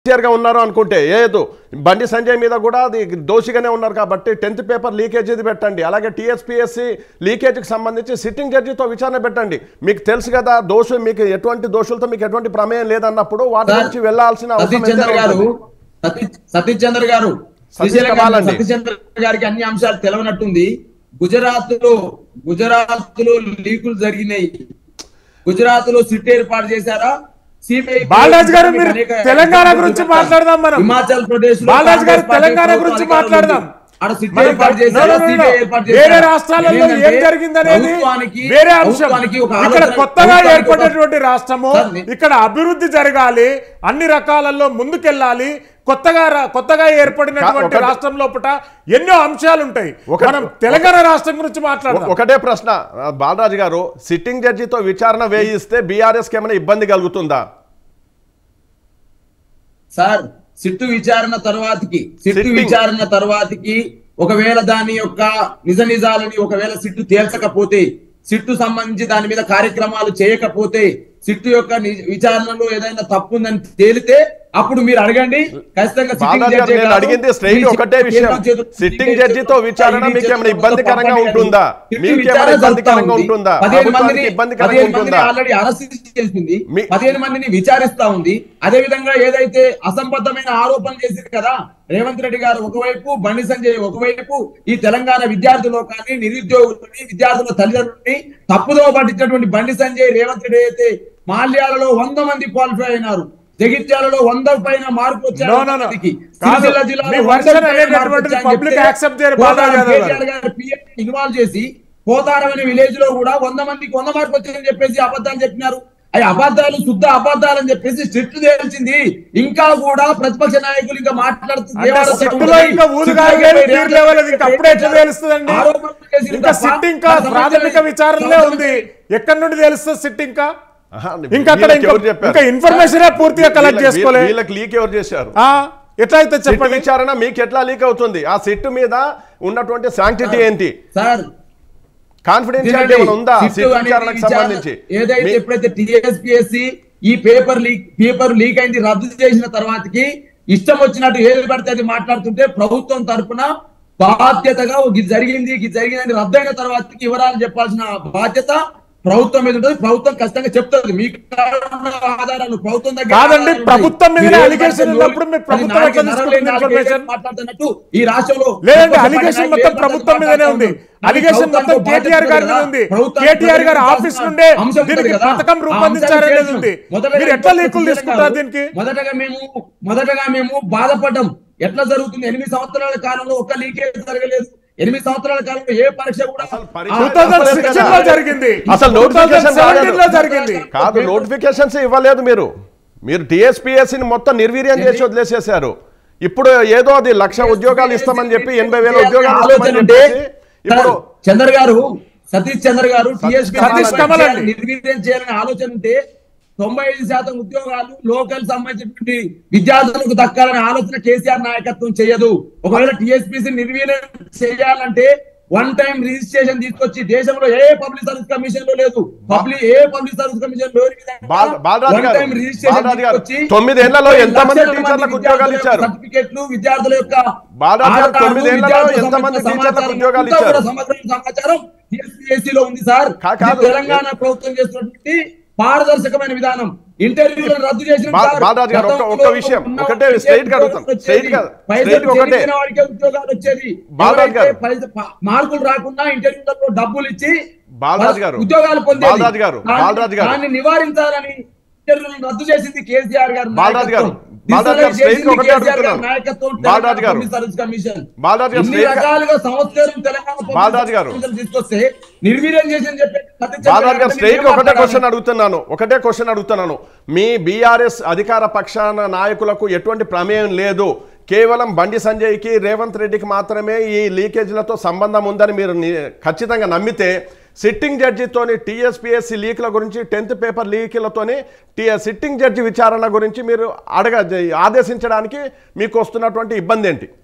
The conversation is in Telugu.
సిన్సియర్గా ఉన్నారు అనుకుంటే ఏదో బండి సంజయ్ మీద కూడా అది దోషిగానే ఉన్నారు కాబట్టి టెన్త్ పేపర్ లీకేజీది పెట్టండి అలాగే టీఎస్పీఎస్సీ లీకేజీకి సంబంధించి సిట్టింగ్ జడ్జితో విచారణ పెట్టండి మీకు తెలుసు కదా దోషు మీకు ఎటువంటి దోషులతో మీకు ఎటువంటి ప్రమేయం లేదన్నప్పుడు వాటి సార్, నుంచి వెళ్లాల్సిన అవసరం సతీష్ చంద్ర ఎంతైనా గారు ఉంటుంది. సతీష్ సతీష్ చంద్ర గారు సతీష్ శ్రీశైలం గారు, కమాలండి. సతీష్ చంద్ర గారికి అన్ని అంశాలు తెలవనట్టుంది గుజరాత్ లో గుజరాత్ లో లీకులు జరిగినాయి గుజరాత్ లో సిట్ ఏర్పాటు చేశారా సిబిఐ బాలరాజు గారు మీరు తెలంగాణ గురించి మాట్లాడదాం మనం. హిమాచల్ ప్రదేశ్ లో బాలరాజు గారు కాంగ్రెస్ పార్టీ తెలంగాణ ప్రభుత్వ గురించి అధికారులు మాట్లాడదాం. ఆడ సిట్ మనం ఏర్పాటు no, చేశారా no, no, no. సిబిఐ ఏర్పాటు వేరే చేశారా? రాష్ట్రాలలో ఏం ఏంటంటే జరిగింది అనేది ప్రభుత్వానికి- వేరే అంశం ప్రభుత్వానికి ఒక ఇక్కడ ఆలోచన- కొత్తగా ప్రభుత్వానికి ఒక- ఏర్పడేటువంటి రాష్ట్రము సార్, నే- ఇక్కడ అభివృద్ధి జరగాలి అన్ని రకాలలో ముందుకెళ్ళాలి కొత్తగా రా- కొత్తగా ఏర్పడినటువంటి ఒకటి- రాష్ట్రం లోపల ఎన్నో అంశాలు ఉంటాయి ఒకటి- మనం తెలంగాణ రాష్ట్రం గురించి మాట్లాడదాం ఒకటే ప్రశ్న ఆ, బాలరాజు గారు సిట్టింగ్ జడ్జితో విచారణ వేయిస్తే బీఆర్ఎస్కి ఏమైనా ఇబ్బంది కలుగుతుందా సార్ సిట్టు విచారణ తర్వాతకి సిట్టు Sitting. విచారణ తర్వాతకి ఒకవేళ దాని యొక్క నిజ నిజాలని ఒకవేళ సిట్టు తేల్చకపోతే సిట్టు సంబంధించి దాని మీద కార్యక్రమాలు చేయకపోతే సిట్టు యొక్క ని- విచారణలో ఏదైనా తప్పు ఉందని తేలితే అప్పుడు మీరు అడగండి ఖచ్చితంగా sitting బాలరాజు గారు judge నేను కాదు. అడిగింది స్ట్రైట్ మీ ఒకటే చేతులు విషయం చేతులు సిట్టింగ్ చేతులు జడ్జితో విచారణ చేతులు మీకు ఏమైనా చేతులు ఇబ్బందికరంగా పంపండి. ఉంటుందా సిట్టు మీకు విచారణ ఏమైనా ఇబ్బందికరంగా జరుగుతా ఉంది. ఉంటుందా పదిహేను ప్రభుత్వానికి మందిని ఇబ్బందికరంగా పదిహేను మందిని ఉంటుందా ఆల్రెడీ అరెస్ట్ చేసింది మీ- పదిహేను మందిని విచారిస్తా ఉంది అదే విధంగా ఏదైతే అసంబద్ధమైన ఆరోపణలు చేసింది కదా రేవంత్ రెడ్డి గారు ఒకవైపు బండి సంజయ్ ఒకవైపు ఈ తెలంగాణ విద్యార్థులు కానీ నిరుద్యోగులని విద్యార్థుల తల్లిదండ్రులని తప్పుదో పట్టించినటువంటి బండి సంజయ్ రేవంత్ రెడ్డి అయితే మాల్యాలలో వంద మంది క్వాలిఫై అయినారు జగిత్యాలలో వంద పైన మార్పు వచ్చాయి No, no, no. మందికి. కాదు. సిరిసిల్ల జిల్లాలో మీ వంద version పైన అనేటటువంటిది మార్పు వచ్చాయని public చెప్తే accept చేయరు పోతారం బాలరాజు యాదవ్ గారు. కేటీఆర్ గారు PM ని ఇన్వాల్వ్ చేసి పోతారం అనే విలేజ్ లో కూడా వంద మందికి వంద మార్పు వచ్చాయని చెప్పేసి అబద్ధాలు చెప్పినారు అవి అబద్ధాలు శుద్ధ అబద్ధాలు అని చెప్పేసి స్ట్రిక్ట్ తేల్చింది ఇంకా కూడా ప్రతిపక్ష నాయకులు ఇంకా అంటే సిట్టులో ఇంకా ఊదుగారు లేదు తీరు లేవలేదు ఇంకా అప్పుడే ఎట్లా తెలుస్తుందండి ఇంకా సిట్ ఇంకా ప్రాథమిక విచారణలే ఉంది ఎక్కడి నుండి తెలుస్తుంది సిట్ ఇంకా ఆహా, ఇంకా అక్కడ వీళ్ళకి ఇంకా ఎవరు చెప్పారు? ఇంకా ఇన్ఫర్మేషన్ పూర్తిగా కలెక్ట్ వీళ్ళ- చేసుకోలే వీళ్ళకి లీక్ ఎవరు చేశారు ఆ, ఎట్లా అయితే సిట్ చెప్పండి విచారణ మీకు ఎట్లా లీక్ అవుతుంది ఆ సిట్ మీద ఉన్నటువంటి శాంక్టిటీ ఏంటి సార్ కాన్ఫిడెన్షియాలిటీ ఏమైనా ఉందా సిట్టు సిట్ అనేది విచారణకు విచారణ సంబంధించి ఏదైతే మీ- ఎప్పుడైతే టిఎస్పిఎస్సి ఈ పేపర్ లీక్ పేపర్ లీక్ అయింది రద్దు చేసిన తర్వాతకి ఇష్టం వచ్చినట్టు ఏది పడితే అది మాట్లాడుతుంటే ప్రభుత్వం తరపున బాధ్యతగా ఓ ఇది జరిగింది ఇది జరిగిందని రద్దయిన తర్వాతకి వివరాలు చెప్పాల్సిన బాధ్యత ప్రభుత్వం మీద ఉంటుంది ప్రభుత్వం ఖచ్చితంగా చెప్తుంది మీకు కావాలన్న ఆధారాలు ప్రభుత్వం దగ్గర కాదండి, ఆధారాలు ఉన్నాయి. ప్రభుత్వం మీదనే మీరు ఏది allegation పడితే ఉన్నప్పుడు మీ అది ప్రభుత్వం నాలుగు ఎట్లా నరలేని తీసుకుంటుంది నాలుగు information? ఏళ్ళు మాట్లాడుతున్నట్టు ఈ రాష్ట్రంలో లేదండి ప్రభుత్వం అలిగేషన్ పైన మొత్తం ఏ ప్రభుత్వం మీదనే ఉంది మాట్లాడుతూ అలిగేషన్ ప్రభుత్వానికి మొత్తం ఒక బాధ్యత కేటీఆర్ గారి మీద కదా. ఉంది ప్రభుత్వానికి కేటీఆర్ గారి ప్రతిపాదించాల్సిన ఆఫీస్ నుండే అంశం ఉంది దీనికి కదా. పథకం ఆ రూపొందించారనేది అంశాన్ని ఉంది మొదటగా మీరు ఎట్లా ఇంకొక లీకులు విషయం తీసుకుంటారు కాదు. దీనికి మొదటగా మేము మొదటగా మేము బాధపడ్డాం ఎట్లా జరుగుతుంది ఎనిమిది సంవత్సరాల కాలంలో ఒక్క లీకేజ్ జరగలేదు ఎనిమిది సంవత్సరాల కాలంలో ఏ పరీక్ష కూడా అసలు ఆ- పరీక్ష- 2016 లో జరిగింది అసలు notification 2017 లో రాలేదు. జరిగింది కాదు నోటిఫికేషన్స్ ఇవ్వలేదు మీరు మీరు టిఎస్పిఎస్సిని మొత్తం నిర్వీర్యం చేసి వదిలేసేసారు ఇప్పుడు ఏదో అది లక్ష ఉద్యోగాలు ఇస్తామని చెప్పి ఎనభై వేల ఉద్యోగాలు ఇస్తామని ఆలోచన ఉంటే చెప్పేసి ఇప్పుడు చంద్ర గారు సతీష్ చంద్ర గారు TSP సతీష్ కమల్ అండి. నిర్వీర్యం చేయాలని ఆలోచన ఉంటే తొంభై ఐదు శాతం ఉద్యోగాలు లోకల్ సంబంధించినటువంటి విద్యార్థులకు దక్కాలనే ఆలోచన కేసీఆర్ నాయకత్వం చేయదు ఒకవేళ టిఎస్పీసీ నిర్వీర్యం చేయాలంటే వన్ టైం రిజిస్ట్రేషన్ తీసుకొచ్చి దేశంలో ఏ పబ్లిక్ సర్వీస్ కమిషన్ లో లేదు పబ్లిక్ ఏ పబ్లిక్ సర్వీస్ కమిషన్ లో బాల- బాలరాజు గారు, బాలరాజు గారు, తొమ్మిదేళ్లలో ఎంతమంది టీచర్లకు ఉద్యోగాలు ఇచ్చారు? సర్టిఫికెట్లు విద్యార్థుల యొక్క బాలరాజు గారు, ఆధారాలు, తొమ్మిదేళ్లలో విద్యార్థులకు ఎంతమంది సంబంధించిన టీచర్లకు సమాచారం ఉద్యోగాలు అంతా ఇచ్చారు? కూడా సమగ్ర సమాచారం TSPSC లో ఉంది సార్ కా- కాదు. ఇది తెలంగాణ ప్రభుత్వం చేస్తున్నటువంటి పారదర్శకమైన విధానం ఇంటర్వ్యూలను రద్దు చేసిన బా- సార్. బాలరాజు గారు, ఒక్క- ఒక్క గతంలో విషయం, ఉన్న ఒకటే వారికే straight గా ఉద్యోగాలు అడుగుతాను. వచ్చేది. straight గా, పైసలు straight గా ఒకటే. చెల్లించిన వారికే ఉద్యోగాలు వచ్చేది బాలరాజు గారు. ఎవరైతే పైస- ప- మార్కులు రాకుండా ఇంటర్వ్యూలలో డబ్బులు ఇచ్చి బాలరాజు గారు. ఉద్యోగాలు పొందేది బాలరాజు గారు, దాన్ని- బాలరాజు గారు. దాన్ని నివారించాలని ఇంటర్వ్యూలను రద్దు చేసింది కేసీఆర్ గారు బాలరాజు గారు, బాలరాజు గారు, straight గా ఒకటే అడుగుతున్నాను. బాలరాజు గారు. కమిషన్ బాలరాజు గారు, ఇన్ని straight గా- రకాలుగా సంవత్సరం తెలంగాణ పబ్లిక్ బాలరాజు గారు. కమిషన్ తీసుకొస్తే నిర్వీర్యం చేసి చెప్పి బాలరాజు గారు స్ట్రైట్ ఒకటే క్వశ్చన్ అడుగుతున్నాను ఒకటే క్వశ్చన్ అడుగుతున్నాను మీ బీఆర్ఎస్ అధికార పక్షాన నాయకులకు ఎటువంటి ప్రమేయం లేదు కేవలం బండి సంజయ్కి రేవంత్ రెడ్డికి మాత్రమే ఈ లీకేజీలతో సంబంధం ఉందని మీరు ని- ఖచ్చితంగా నమ్మితే సిట్టింగ్ జడ్జితోని టీఎస్పీఎస్సీ లీక్ల గురించి టెన్త్ పేపర్ లీకులతోని టీ సిట్టింగ్ జడ్జి విచారణ గురించి మీరు అడగ ఆదేశించడానికి మీకు వస్తున్నటువంటి ఇబ్బంది ఏంటి